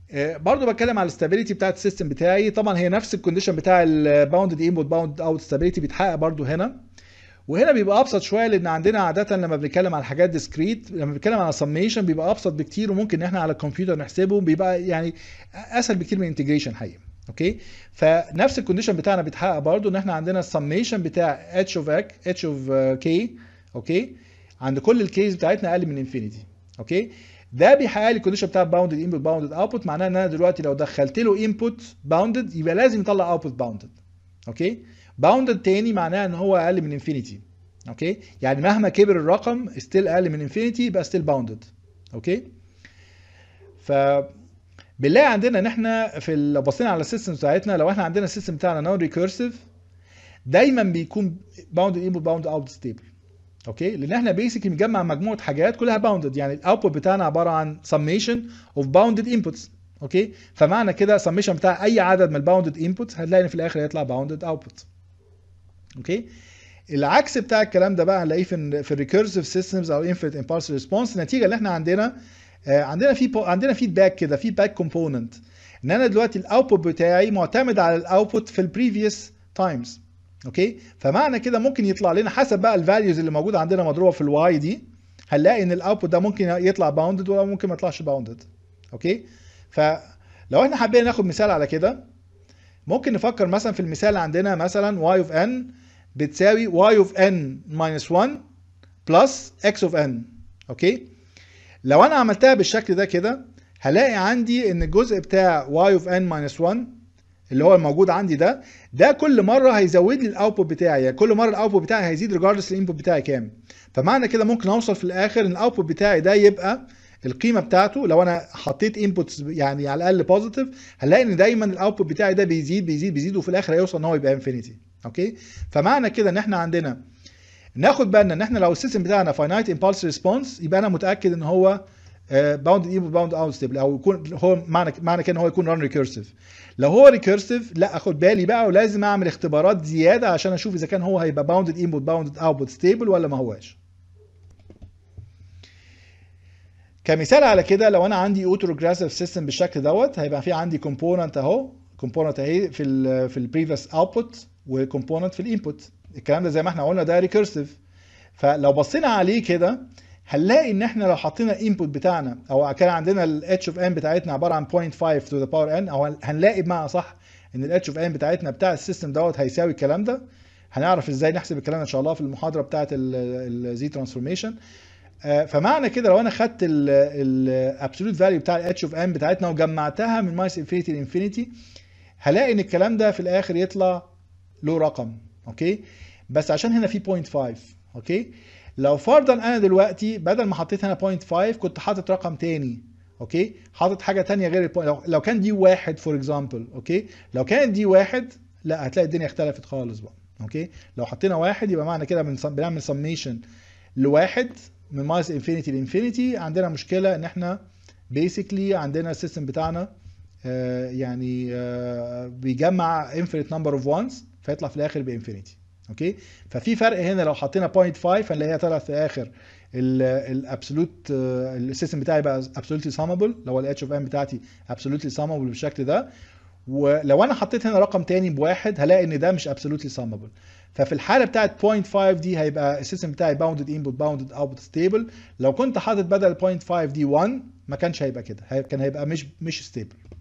آه، برضو بتكلم على الاستابيليتي بتاعت السيستم بتاعي طبعا هي نفس الكونديشن بتاع الباوندد انبوت باوندد اوت ستابيليتي بيتحقق برضو هنا وهنا بيبقى ابسط شويه لان عندنا عاده لما بنتكلم على حاجات ديسكريت لما بنتكلم على سميشن بيبقى ابسط بكتير وممكن ان احنا على الكمبيوتر نحسبه بيبقى يعني اسهل بكتير من انتجريشن حقيقي اوكي فنفس الكونديشن بتاعنا بيتحقق برضو ان احنا عندنا السميشن بتاع اتش اوف اك اتش اوف كي اوكي عند كل الكيس بتاعتنا اقل من انفينيتي اوكي ده بيحقق لي الكونديشن بتاع باوندد انبوت باوندد اوتبوت معناه ان انا دلوقتي لو دخلت له انبوت باوندد يبقى لازم يطلع اوتبوت باوندد اوكي باوندد تاني معناه ان هو اقل من انفينيتي اوكي يعني مهما كبر الرقم ستيل اقل من انفينيتي يبقى ستيل باوندد اوكي ف بنلاقي عندنا ان احنا في ال- لو بصينا على السيستم بتاعتنا لو احنا عندنا السيستم بتاعنا نون ريكيرسيف دايما بيكون باوندد انبوت باوندد اوت ستيبل اوكي لان احنا بيسكلي بنجمع مجموعه حاجات كلها باوندد يعني الاوتبوت بتاعنا عباره عن سميشن اوف باوندد انبوتس اوكي فمعنى كده سميشن بتاع اي عدد من الباوندد انبوتس هتلاقي ان في الاخر هيطلع باوندد اوتبوت اوكي العكس بتاع الكلام ده بقى هنلاقيه في في الريكيرسيف سيستمز او انفينيت امبالس ريسبونس نتيجه ان احنا عندنا آه، عندنا في عندنا فيدباك كده فيدباك كومبوننت ان انا دلوقتي الاوتبوت بتاعي معتمد على الاوتبوت في البريفيوس تايمز اوكي فمعنى كده ممكن يطلع لنا حسب بقى الفاليوز اللي موجوده عندنا مضروبه في الواي دي هنلاقي ان الاوتبوت ده ممكن يطلع باوندد ولا ممكن ما يطلعش باوندد اوكي فلو احنا حابين ناخد مثال على كده ممكن نفكر مثلا في المثال اللي عندنا مثلا y of n بتساوي y of n minus 1 plus x of n اوكي لو انا عملتها بالشكل ده كده هلاقي عندي ان الجزء بتاع y of n minus 1 اللي هو الموجود عندي ده ده كل مره هيزود لي الاوتبوت بتاعي يعني كل مره الاوتبوت بتاعي هيزيد ريجاردلس الانبوت بتاعي كام فمعنى كده ممكن اوصل في الاخر ان الاوتبوت بتاعي ده يبقى القيمه بتاعته لو انا حطيت انبوتس يعني على الاقل بوزيتيف هنلاقي ان دايما الاوتبوت بتاعي ده بيزيد بيزيد بيزيد وفي الاخر هيوصل ان هو يبقى انفينيتي اوكي فمعنى كده ان احنا عندنا ناخد بالنا ان احنا لو السيستم بتاعنا فاينايت امبالس ريسبونس يبقى انا متاكد ان هو باوند انبوت باوند اوت ستيبل او يكون هو معنى معنى كده ان هو يكون نون ريكيرسيف لو هو ريكيرسيف لا اخد بالي بقى ولازم اعمل اختبارات زياده عشان اشوف اذا كان هو هيبقى باوندد انبوت باوندد اوتبوت ستيبل ولا ما هواش كمثال على كده لو انا عندي اوتو ريجريسيف سيستم بالشكل دوت هيبقى في عندي كومبوننت اهو كومبوننت اهي في ال في البريفيوس اوتبوت وكومبوننت في الانبوت الكلام ده زي ما احنا قلنا ده ريكيرسيف فلو بصينا عليه كده هنلاقي ان احنا لو حطينا الانبوت بتاعنا او كان عندنا الاتش اوف ان بتاعتنا عباره عن 0.5 تو ذا باور ان او هنلاقي بمعنى صح ان الاتش اوف ان بتاعتنا بتاع السيستم دوت هيساوي الكلام ده هنعرف ازاي نحسب الكلام ده ان شاء الله في المحاضره بتاعه الزي ترانسفورميشن فمعنى كده لو انا خدت الابسولوت فاليو بتاع الاتش اوف ان بتاعتنا وجمعتها من ماينس انفينيتي لانفينيتي هلاقي ان الكلام ده في الاخر يطلع له رقم اوكي بس عشان هنا في 0.5 اوكي لو فرضا انا دلوقتي بدل ما حطيت هنا 0.5 كنت حاطط رقم تاني اوكي حاطط حاجه تانية غير البوينت لو, لو كان دي واحد فور اكزامبل اوكي لو كانت دي واحد لا هتلاقي الدنيا اختلفت خالص بقى اوكي لو حطينا واحد يبقى معنى كده بنعمل سميشن لواحد من ماينس انفينيتي لانفينيتي عندنا مشكله ان احنا بيسكلي عندنا السيستم بتاعنا آه يعني آه بيجمع انفينيت نمبر اوف وانز فيطلع في الاخر بانفينيتي اوكي ففي فرق هنا لو حطينا 0.5 هنلاقيها طلعت في الاخر الابسولوت السيستم بتاعي بقى ابسولوتلي سامبل لو الاتش اوف ام بتاعتي ابسولوتلي سامبل بالشكل ده ولو انا حطيت هنا رقم تاني بواحد هلاقي ان ده مش ابسولوتلي سامبل ففي الحاله بتاعت 0.5 دي هيبقى السيستم بتاعي باوندد انبوت باوندد اوتبوت ستيبل لو كنت حاطط بدل 0.5 دي 1 ما كانش هيبقى كده كان هيبقى مش مش ستيبل